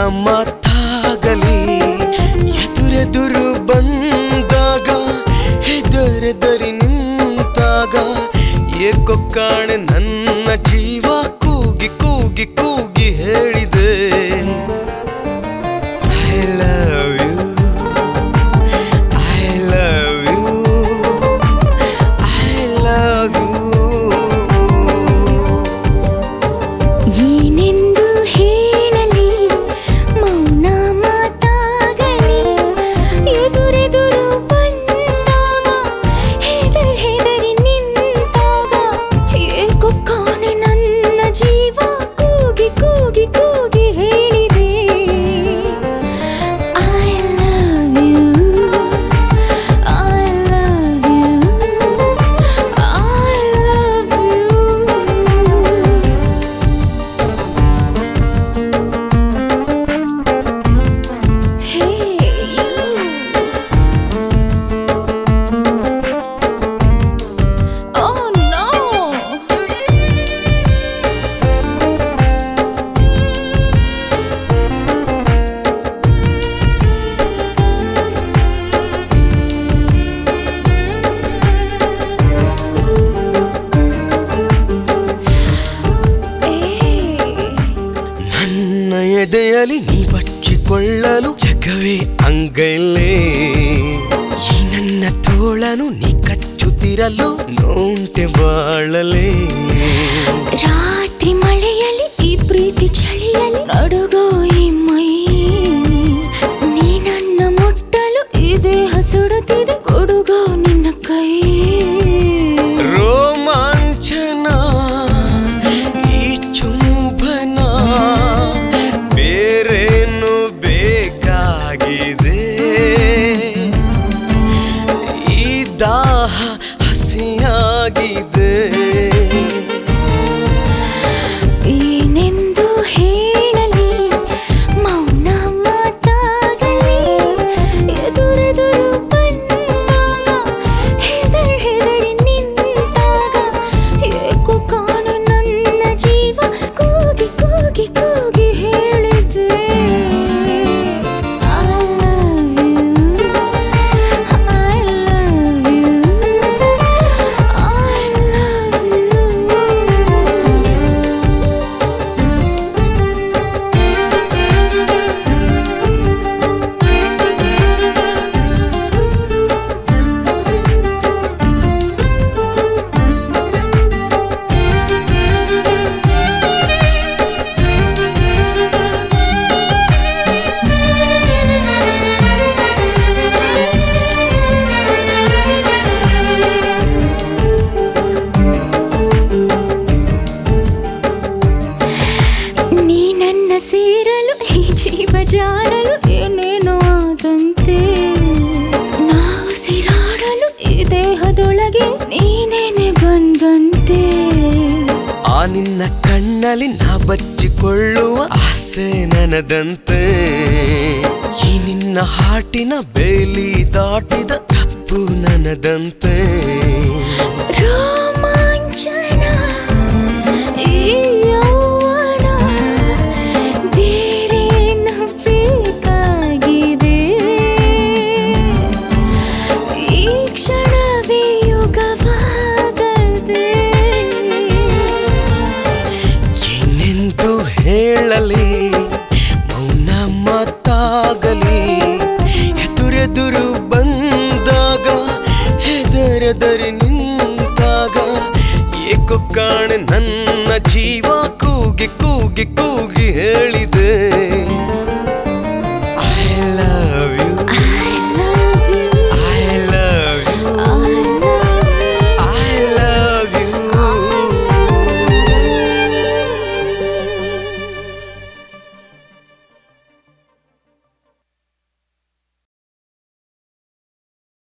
ಮಾತಾಗಲಿ ಎದುರೆದುರು ಬಂದಾಗ ಹೆದರೆದರಿ ನಿಂತಾಗ ಏಕೋ ಕಾಣೆ ನನ್ನ ಜೀವ ಕೂಗಿ ಕೂಗಿ ಕೂಗಿ ಹೇಳಿದೆ I love you I love you I love you ಏನೆಂದು ಹೇಳಲಿ ಮೌನ ಮಾತಾಗಲಿ ಎದುರೆದುರು ಬಂದಾಗ ಹೆದರ್ ಹೆದರಿ ನಿಂತಾಗ ಏಕೋ ಕಾಣೆ ನನ್ನ ಜೀವ ಕೂಗಿ ಕೂಗಿ ಕೂಗಿ ಹೇಳಿದೆ I love you I love you I love you Hey, you. Oh no! Hey. ನನ್ನ ಎದೆಯಲ್ಲಿ ನೀ ಬಚ್ಚಿಕೊಳ್ಳಲು ಜಗವೇ ಅಂಗೈಲೇ ಈ ನನ್ನ ತೋಳನು ನೀ ಕಚ್ಚುತ್ತಿರಲು ನೋಂಟೆ ಬಾಳಲೇ ರಾತ್ರಿ ಮಳೆಯಲ್ಲಿ ಈ ಪ್ರೀತಿ ಚಳಿಯಲ್ಲಿ ನಡುಗೋ ಈ ಮೈ ನೀ ನನ್ನ ಮುಟ್ಟಲು ಈ ದೇಹ ಸುಡುತ್ತಿದೆ ಕೊಡುಗೋ ನಿನ್ನ ಕೈ ರೋಮಾಂಚನ ಈ ಚುಂಬನ ಬೇರೇನು ಬೇಕಾಗಿದೆ ಈ ದಾಹ ಹಸಿಯಾಗಿದೆ ಏನೆಂದು ಹೇಳಲಿ ಮೌನ ಮಾತಾಗಲಿ ಎದುರೆದುರು ಬಂದಾಗ ಹೆದರ್ ಹೆದರಿ ನಿಂತಾಗ ಏಕೋ ಕಾಣು ನನ್ನ ಜೀವ ಕೂಗಿ ಕೂಗಿ ಕೂಗಿ ಹೇಳಿದೆ I love you I love you I love you ನೀ ನನ್ನ ಸೇರಲು ಈ ಜೀವ ಜಾರಲು ಏನೇನೋ ಆದಂತೆ ನಾವು ಸಿರಾಡಲು ಈ ದೇಹದೊಳಗೆ ನೀನೇನೆ ಬಂದಂತೆ ಆ ನಿನ್ನ ಕಣ್ಣಲ್ಲಿ ನಾ ಬಚ್ಚಿಕೊಳ್ಳುವ ಆಸೆ ನನದಂತೆ ಈ ನಿನ್ನ ಹಾಟಿನ ಬೇಲಿ ದಾಟಿದ ತಪ್ಪು ನನದಂತೆ ರೋಮಾಂಚನ ಈ ಯೌವನ ಬೇರೇನು ಬೇಕಾಗಿದೆ ಈ ಕ್ಷಣವೇ ಯುಗವಾಗದೆ ಏನೆಂದು ಹೇಳಲಿ ಮೌನ ಮಾತಾಗಲಿ ಎದುರೆದುರು ಬಂದಾಗ ಹೆದರೆದರಿ ನಿಂತಾಗ ಏಕೋ ಕಾಣೆ ನನ್ನ ಜೀವ ಕೂಗಿ ಕೂಗಿ ಕೂಗಿ ಹೇಳಿದೆ